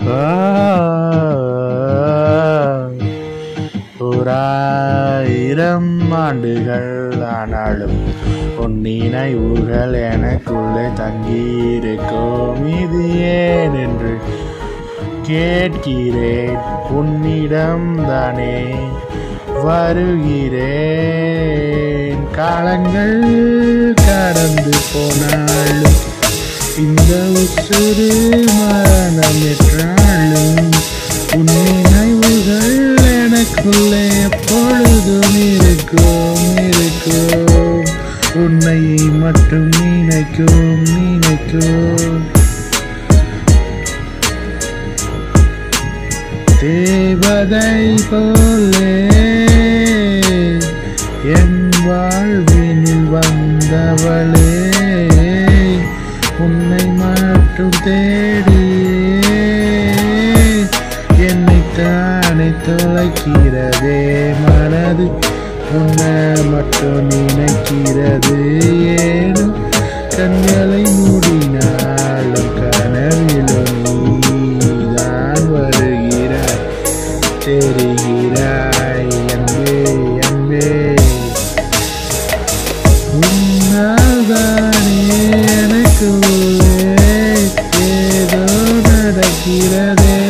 ஓராயிரம் ஆண்டுகள் ஆனாலும் உன் நினைவுகள் எனக்குள்ளே தங்கியிருக்கும் இது ஏன் என்று கேட்கிறேன் உன்னிடம் தானே வருகிறேன் காலங்கள் கடந்து போனாலும் இந்த உசுறு மரணம் என்றாலும் உன் நினைவுகள் எனக்குள்ளே எப்பொழுதும் இருக்கும் இருக்கும் உன்னை மட்டும் நினைக்கும் நினைக்கும் தேவதை போலே என் வாழ்வினில் வந்தவளே உன்னை மட்டும் தேடியே என்னை தானே தொலைக்கிறதே மனது உன்னை மட்டும் நினைக்கிறது ஏனும் கண்களை மூடினாலும் கனவிலும் நீதான் வருகிறாய் தெரிகிறாய் அன்பே அன்பே உன்னால்தானே எனக்கு உள்ளே ஏதோ நடக்கிறதே